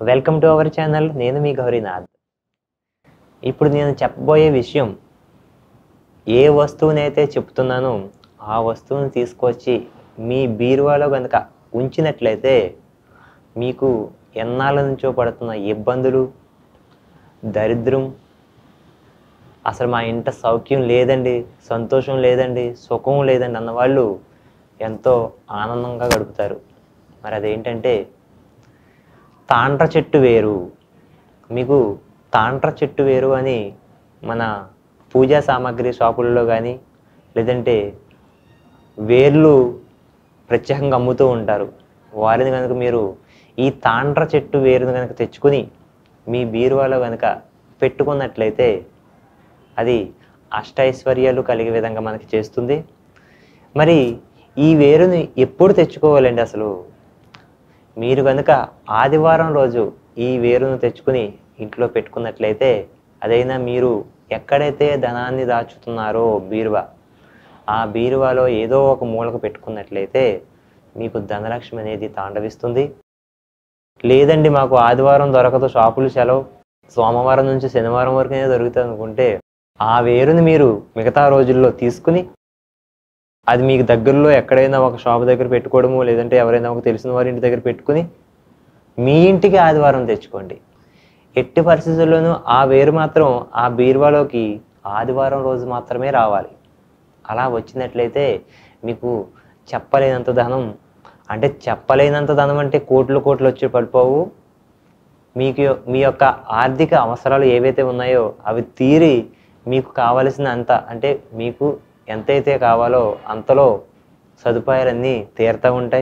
welcome to our channel నేను మీ గౌరీనాథ్ ఇప్పుడు నేను చెప్పబోయే విషయం ఏ వస్తువునైతే చెప్తున్నానో ఆ వస్తువుని తీసుకొచ్చి మీ బీరువాలో కనుక ఉంచినట్లయితే మీకు ఎన్నాళ్ళ నుంచో పడుతున్న ఇబ్బందులు దరిద్రం అసలు మా ఇంట సౌఖ్యం లేదండి సంతోషం లేదండి సుఖం లేదండి అన్నవాళ్ళు ఎంతో ఆనందంగా గడుపుతారు మరి అదేంటంటే తాండ్ర చెట్టు వేరు మీకు తాండ్ర చెట్టు వేరు అని మన పూజా సామాగ్రి షాపుల్లో కానీ లేదంటే వేర్లు ప్రత్యేకంగా అమ్ముతూ ఉంటారు వారిని కనుక మీరు ఈ తాండ్ర చెట్టు వేరును కనుక తెచ్చుకుని మీ బీరువాలో కనుక పెట్టుకున్నట్లయితే అది అష్టైశ్వర్యాలు కలిగే విధంగా మనకి చేస్తుంది మరి ఈ వేరుని ఎప్పుడు తెచ్చుకోవాలండి అసలు మీరు కనుక ఆదివారం రోజు ఈ వేరును తెచ్చుకుని ఇంట్లో పెట్టుకున్నట్లయితే అదైనా మీరు ఎక్కడైతే ధనాన్ని దాచుతున్నారో బీరువా ఆ బీరువాలో ఏదో ఒక మూలకు పెట్టుకున్నట్లయితే మీకు ధనలక్ష్మి అనేది తాండవిస్తుంది లేదండి మాకు ఆదివారం దొరకదు షాపులు సెలవు సోమవారం నుంచి శనివారం వరకునే దొరుకుతుంది అనుకుంటే ఆ వేరుని మీరు మిగతా రోజుల్లో తీసుకుని అది మీకు దగ్గరలో ఎక్కడైనా ఒక షాప్ దగ్గర పెట్టుకోవడము లేదంటే ఎవరైనా ఒక తెలిసిన వారి ఇంటి దగ్గర పెట్టుకుని మీ ఇంటికి ఆదివారం తెచ్చుకోండి ఎట్టి పరిస్థితుల్లోనూ ఆ వేరు మాత్రం ఆ బీరువాలోకి ఆదివారం రోజు మాత్రమే రావాలి అలా వచ్చినట్లయితే మీకు చెప్పలేనంత ధనం అంటే చెప్పలేనంత ధనం అంటే కోట్లు కోట్లు వచ్చి పడిపోవు మీకు యొ- మీ యొక్క ఆర్థిక అవసరాలు ఏవైతే ఉన్నాయో అవి తీరి మీకు కావలసిన అంత అంటే మీకు ఎంతైతే కావాలో అంతలో సదుపాయాలన్నీ తీరుతూ ఉంటాయి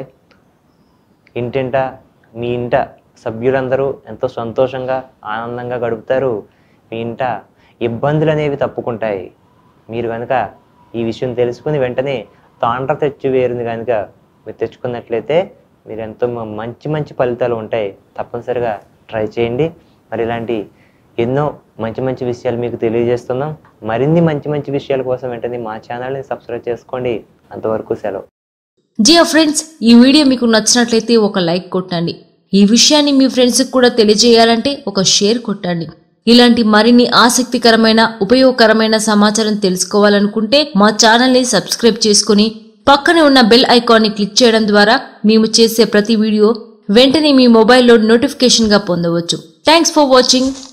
ఇంటింట మీ ఇంట సభ్యులందరూ ఎంతో సంతోషంగా ఆనందంగా గడుపుతారు మీ ఇంట ఇబ్బందులు అనేవి తప్పుకుంటాయి మీరు కనుక ఈ విషయం తెలుసుకుని వెంటనే తాండ్ర తెచ్చి వేరుని కనుక మీరు తెచ్చుకున్నట్లయితే మీరు ఎంతో మ- మంచి మంచి ఫలితాలు ఉంటాయి తప్పనిసరిగా ట్రై చేయండి మరి ఇలాంటి ఎన్నో మంచి మంచి విషయాలు మీకు తెలియజేస్తున్నాం మరిన్ని మంచి మంచి విషయాల కోసం వెంటనే మా ఛానల్ని సబ్స్క్రైబ్ చేసుకోండి అంతవరకు సెలవు జియా ఫ్రెండ్స్ ఈ వీడియో మీకు నచ్చినట్లయితే ఒక లైక్ కొట్టండి ఈ విషయాన్ని మీ ఫ్రెండ్స్కి కూడా తెలియజేయాలంటే ఒక షేర్ కొట్టండి ఇలాంటి మరిన్ని ఆసక్తికరమైన ఉపయోగకరమైన సమాచారం తెలుసుకోవాలనుకుంటే మా ఛానల్ని సబ్స్క్రైబ్ చేసుకుని పక్కనే ఉన్న బెల్ ఐకాన్ని క్లిక్ చేయడం ద్వారా మేము చేసే ప్రతి వీడియో వెంటనే మీ మొబైల్లో నోటిఫికేషన్గా పొందవచ్చు థ్యాంక్స్ ఫర్ వాచింగ్